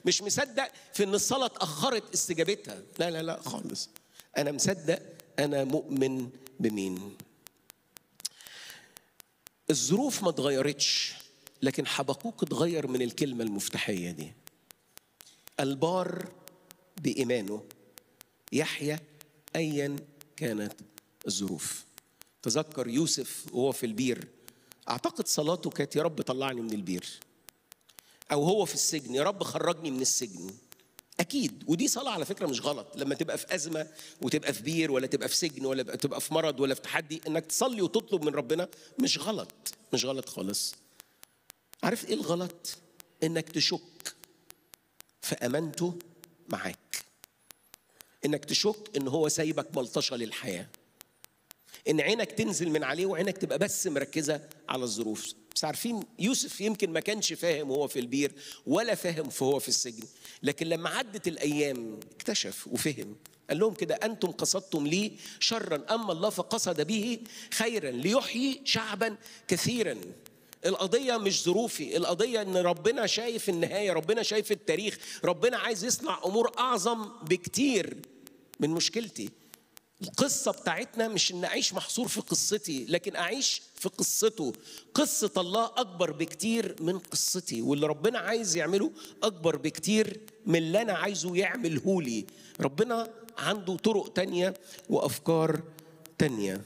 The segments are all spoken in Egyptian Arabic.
مش مصدق في ان الصلاه اتاخرت استجابتها لا لا لا خالص انا مصدق انا مؤمن بمين الظروف ما اتغيرتش لكن حبقوق اتغير من الكلمه المفتاحيه دي البار بايمانه يحيى ايا كانت الظروف تذكر يوسف وهو في البير اعتقد صلاته كانت يا رب طلعني من البير او هو في السجن يا رب خرجني من السجن اكيد ودي صلاه على فكره مش غلط لما تبقى في ازمه وتبقى في بير ولا تبقى في سجن ولا تبقى في مرض ولا في تحدي انك تصلي وتطلب من ربنا مش غلط مش غلط خالص عارف ايه الغلط انك تشك في امانته معاك انك تشك ان هو سايبك ملطشه للحياه ان عينك تنزل من عليه وعينك تبقى بس مركزه على الظروف بس عارفين يوسف يمكن ما كانش فاهم وهو في البير ولا فاهم وهو في السجن لكن لما عدت الايام اكتشف وفهم قال لهم كده انتم قصدتم لي شرا اما الله فقصد به خيرا ليحيي شعبا كثيرا القضية مش ظروفي القضية ان ربنا شايف النهاية ربنا شايف التاريخ ربنا عايز يصنع امور اعظم بكتير من مشكلتي القصة بتاعتنا مش ان اعيش محصور في قصتي لكن اعيش في قصته قصة الله اكبر بكتير من قصتي واللي ربنا عايز يعمله اكبر بكتير من اللي انا عايزه يعمله لي ربنا عنده طرق تانية وافكار تانية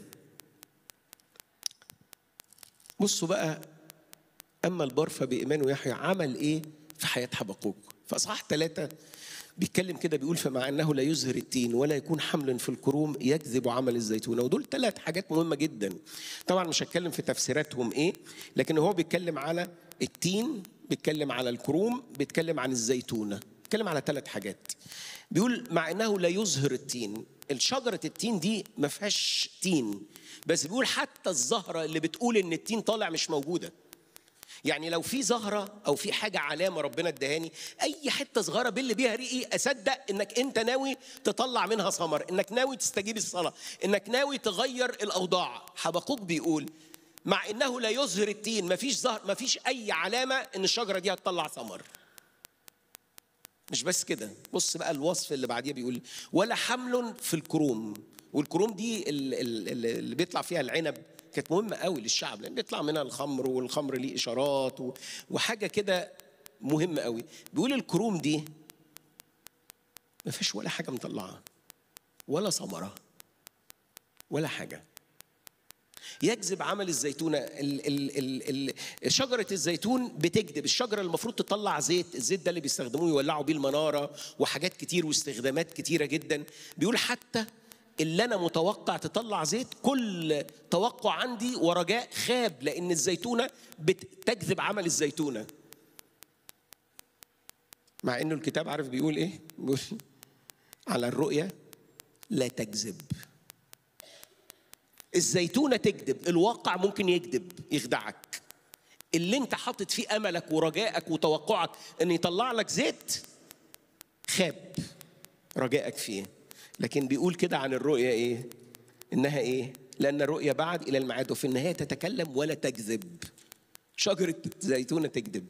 بصوا بقى اما البار فبايمانه يحيى عمل ايه في حياه حبقوق فاصحاح ثلاثه بيتكلم كده بيقول فمع انه لا يزهر التين ولا يكون حمل في الكروم يكذب عمل الزيتونه ودول ثلاث حاجات مهمه جدا طبعا مش هتكلم في تفسيراتهم ايه لكن هو بيتكلم على التين بيتكلم على الكروم بيتكلم عن الزيتونه بيتكلم على ثلاث حاجات بيقول مع انه لا يزهر التين الشجرة التين دي ما فيهاش تين بس بيقول حتى الزهرة اللي بتقول ان التين طالع مش موجودة يعني لو في زهرة أو في حاجة علامة ربنا ادهاني أي حتة صغيرة باللي بيها ريقي أصدق إنك أنت ناوي تطلع منها ثمر، إنك ناوي تستجيب الصلاة، إنك ناوي تغير الأوضاع، حبقوق بيقول مع إنه لا يظهر التين مفيش زهر مفيش أي علامة إن الشجرة دي هتطلع ثمر. مش بس كده، بص بقى الوصف اللي بعديه بيقول ولا حمل في الكروم، والكروم دي اللي بيطلع فيها العنب كانت مهمة قوي للشعب لأن بيطلع منها الخمر والخمر ليه إشارات وحاجة كده مهمة قوي بيقول الكروم دي ما فيش ولا حاجة مطلعة ولا ثمرة ولا حاجة يجذب عمل الزيتونة ال ال ال شجرة الزيتون بتكذب الشجرة المفروض تطلع زيت الزيت ده اللي بيستخدموه يولعوا بيه المنارة وحاجات كتير واستخدامات كتيرة جدا بيقول حتى اللي انا متوقع تطلع زيت كل توقع عندي ورجاء خاب لان الزيتونه بتكذب عمل الزيتونه مع انه الكتاب عارف بيقول ايه بيقول على الرؤيه لا تكذب الزيتونه تكذب الواقع ممكن يكذب يخدعك اللي انت حاطط فيه املك ورجائك وتوقعك ان يطلع لك زيت خاب رجائك فيه لكن بيقول كده عن الرؤيا ايه انها ايه لان الرؤيا بعد الى الميعاد وفي النهايه تتكلم ولا تكذب شجره زيتونه تكذب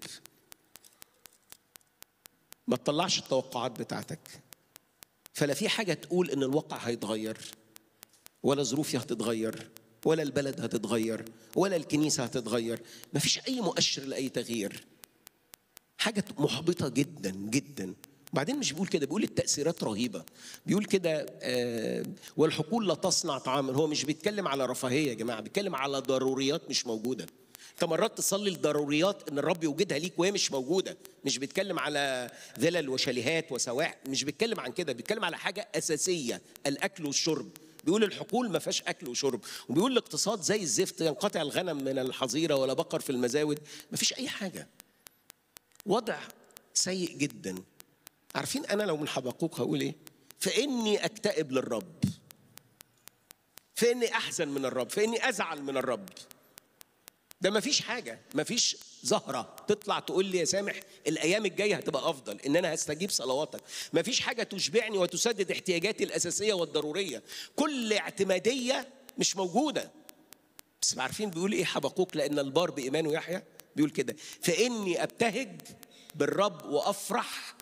ما تطلعش التوقعات بتاعتك فلا في حاجه تقول ان الواقع هيتغير ولا ظروفي هتتغير ولا البلد هتتغير ولا الكنيسه هتتغير ما فيش اي مؤشر لاي تغيير حاجه محبطه جدا جدا بعدين مش بيقول كده بيقول التأثيرات رهيبة بيقول كده آه والحقول لا تصنع طعاما هو مش بيتكلم على رفاهية يا جماعة بيتكلم على ضروريات مش موجودة انت مرات تصلي الضروريات ان الرب يوجدها ليك وهي مش موجودة مش بيتكلم على ذلل وشاليهات وسواع مش بيتكلم عن كده بيتكلم على حاجة أساسية الأكل والشرب بيقول الحقول ما فيهاش اكل وشرب وبيقول الاقتصاد زي الزفت ينقطع الغنم من الحظيره ولا بقر في المزاود ما فيش اي حاجه وضع سيء جدا عارفين انا لو من حبقوق هقول ايه فاني اكتئب للرب فاني احزن من الرب فاني ازعل من الرب ده مفيش حاجة مفيش زهرة تطلع تقول لي يا سامح الأيام الجاية هتبقى أفضل إن أنا هستجيب صلواتك مفيش حاجة تشبعني وتسدد احتياجاتي الأساسية والضرورية كل اعتمادية مش موجودة بس عارفين بيقول إيه حبقوق لأن البار بإيمانه يحيى بيقول كده فإني أبتهج بالرب وأفرح